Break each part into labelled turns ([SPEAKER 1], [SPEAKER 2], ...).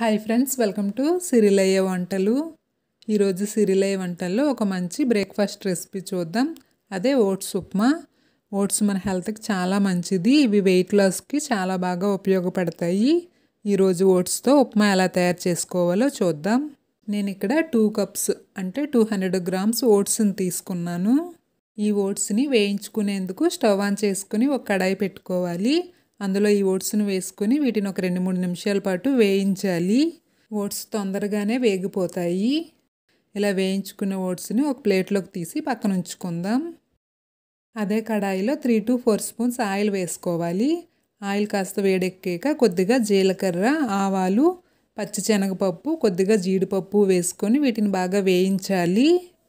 [SPEAKER 1] hi friends welcome to Sirilayya వంటలు ఈరోజు సిరిలయ్య వంటల్లో ఒక మంచి బ్రేక్ఫాస్ట్ రెసిపీ చూద్దాం అదే ఓట్స్ ఉప్మా ఓట్స్ మన హెల్త్కి చాలా మంచిది ఇవి వెయిట్ లాస్కి చాలా బాగా ఉపయోగపడతాయి ఈరోజు ఓట్స్తో ఉప్మా ఎలా తయారు చేసుకోవాలో చూద్దాం నేను ఇక్కడ టూ కప్స్ అంటే టూ హండ్రెడ్ గ్రామ్స్ ఓట్స్ని తీసుకున్నాను ఈ ఓట్స్ని వేయించుకునేందుకు స్టవ్ ఆన్ చేసుకుని ఒక కడాయి పెట్టుకోవాలి అందులో ఈ ఓట్స్ని వేసుకొని వీటిని ఒక రెండు మూడు నిమిషాల పాటు వేయించాలి ఓట్స్ తొందరగానే వేగిపోతాయి ఇలా వేయించుకున్న ఓట్స్ని ఒక ప్లేట్లోకి తీసి పక్కన ఉంచుకుందాం అదే కడాయిలో three to four spoons oil వేసుకోవాలి ఆయిల్ కాస్త వేడెక్కాక కొద్దిగా జీలకర్ర ఆవాలు పచ్చిశనగపప్పు కొద్దిగా జీడిపప్పు వేసుకొని వీటిని బాగా వేయించాలి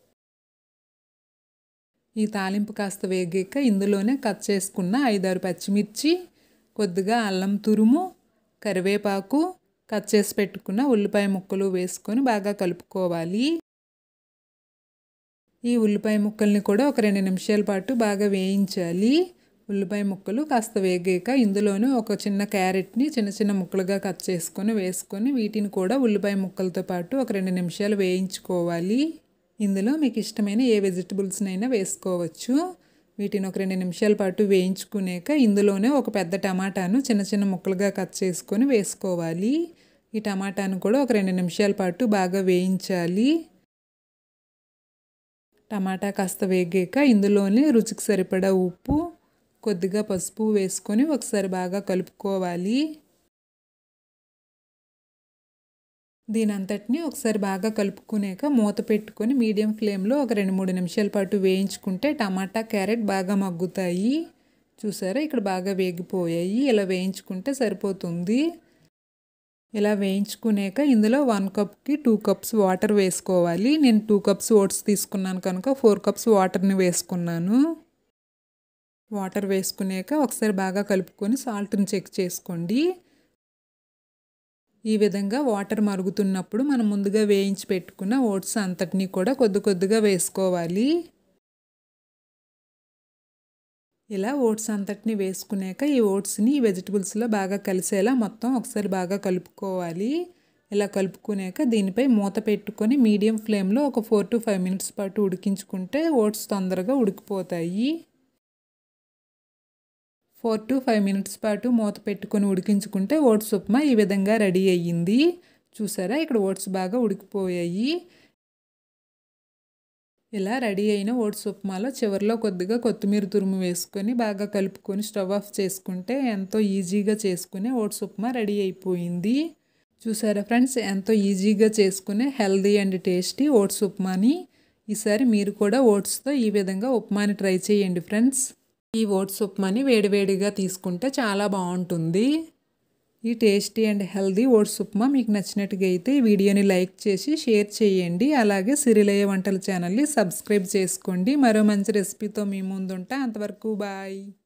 [SPEAKER 1] ఈ తాలింపు కాస్త వేగాక ఇందులోనే కట్ చేసుకున్న ఐదారు పచ్చిమిర్చి కొద్దిగా అల్లం తురుము కరివేపాకు కట్ చేసి పెట్టుకున్న ఉల్లిపాయ ముక్కలు వేసుకొని బాగా కలుపుకోవాలి ఈ ఉల్లిపాయ ముక్కల్ని కూడా ఒక రెండు నిమిషాల పాటు బాగా వేయించాలి ఉల్లిపాయ ముక్కలు కాస్త వేగాక ఇందులోనే ఒక చిన్న క్యారెట్ని చిన్న చిన్న ముక్కలుగా కట్ చేసుకొని వేసుకొని వీటిని కూడా ఉల్లిపాయ ముక్కలతో పాటు ఒక రెండు నిమిషాలు వేయించుకోవాలి ఇందులో మీకు ఇష్టమైన ఏ వెజిటబుల్స్నైనా వేసుకోవచ్చు వీటిని ఒక రెండు నిమిషాల పాటు వేయించుకునేక ఇందులోనే ఒక పెద్ద టమాటాను చిన్న చిన్న ముక్కలుగా కట్ చేసుకొని వేసుకోవాలి ఈ టమాటాను కూడా ఒక రెండు నిమిషాల పాటు బాగా వేయించాలి టమాటా కాస్త వేగాక ఇందులోనే రుచికి సరిపడా ఉప్పు కొద్దిగా పసుపు వేసుకొని ఒకసారి బాగా కలుపుకోవాలి దీని అంతటిని ఒకసారి బాగా కలుపుకునేక మూత పెట్టుకొని మీడియం ఫ్లేమ్లో ఒక రెండు మూడు నిమిషాల పాటు వేయించుకుంటే టమాటా క్యారెట్ బాగా మగ్గుతాయి చూసారా ఇక్కడ బాగా వేగిపోయాయి ఇలా వేయించుకుంటే సరిపోతుంది ఇలా వేయించుకునేక ఇందులో వన్ కప్కి టూ కప్స్ వాటర్ వేసుకోవాలి నేను టూ కప్స్ ఓట్స్ తీసుకున్నాను కనుక ఫోర్ కప్స్ వాటర్ని వేసుకున్నాను వాటర్ వేసుకునేక ఒకసారి బాగా కలుపుకొని సాల్ట్ని చెక్ చేసుకోండి ఈ విధంగా వాటర్ మరుగుతున్నప్పుడు మనం ముందుగా వేయించి పెట్టుకున్న ఓట్స్ అంతటినీ కూడా కొద్ది కొద్దిగా వేసుకోవాలి ఇలా ఓట్స్ అంతటిని వేసుకున్నాక ఈ ఓట్స్ని ఈ వెజిటబుల్స్లో బాగా కలిసేలా మొత్తం ఒకసారి బాగా కలుపుకోవాలి ఇలా కలుపుకున్నాక దీనిపై మూత పెట్టుకొని మీడియం ఫ్లేమ్లో ఒక ఫోర్ టు ఫైవ్ మినిట్స్ పాటు ఉడికించుకుంటే ఓట్స్ తొందరగా ఉడికిపోతాయి ఫోర్ టు ఫైవ్ మినిట్స్ పాటు మూత పెట్టుకొని ఉడికించుకుంటే ఓట్స్ ఉప్మా ఈ విధంగా రెడీ అయ్యింది చూసారా ఇక్కడ ఓట్స్ బాగా ఉడికిపోయాయి ఇలా రెడీ అయిన ఓట్స్ ఉప్మాలో చివరిలో కొద్దిగా కొత్తిమీర తురుము వేసుకొని బాగా కలుపుకొని స్టవ్ ఆఫ్ చేసుకుంటే ఎంతో ఈజీగా చేసుకునే ఓట్స్ ఉప్మా రెడీ అయిపోయింది చూసారా ఫ్రెండ్స్ ఎంతో ఈజీగా చేసుకునే హెల్దీ అండ్ టేస్టీ ఓట్స్ ఉప్మాని ఈసారి మీరు కూడా ఓట్స్తో ఈ విధంగా ఉప్మాని ట్రై చేయండి ఫ్రెండ్స్ ఈ ఓట్స్ ఉప్మాని వేడివేడిగా తీసుకుంటే చాలా బాగుంటుంది ఈ tasty and healthy oats upma మీకు నచ్చినట్టుగా అయితే ఈ వీడియోని లైక్ చేసి షేర్ చేయండి అలాగే సిరిలయ్య వంటల ఛానల్ని సబ్స్క్రైబ్ చేసుకోండి మరో మంచి రెసిపీతో మీ ముందుంటా అంతవరకు బాయ్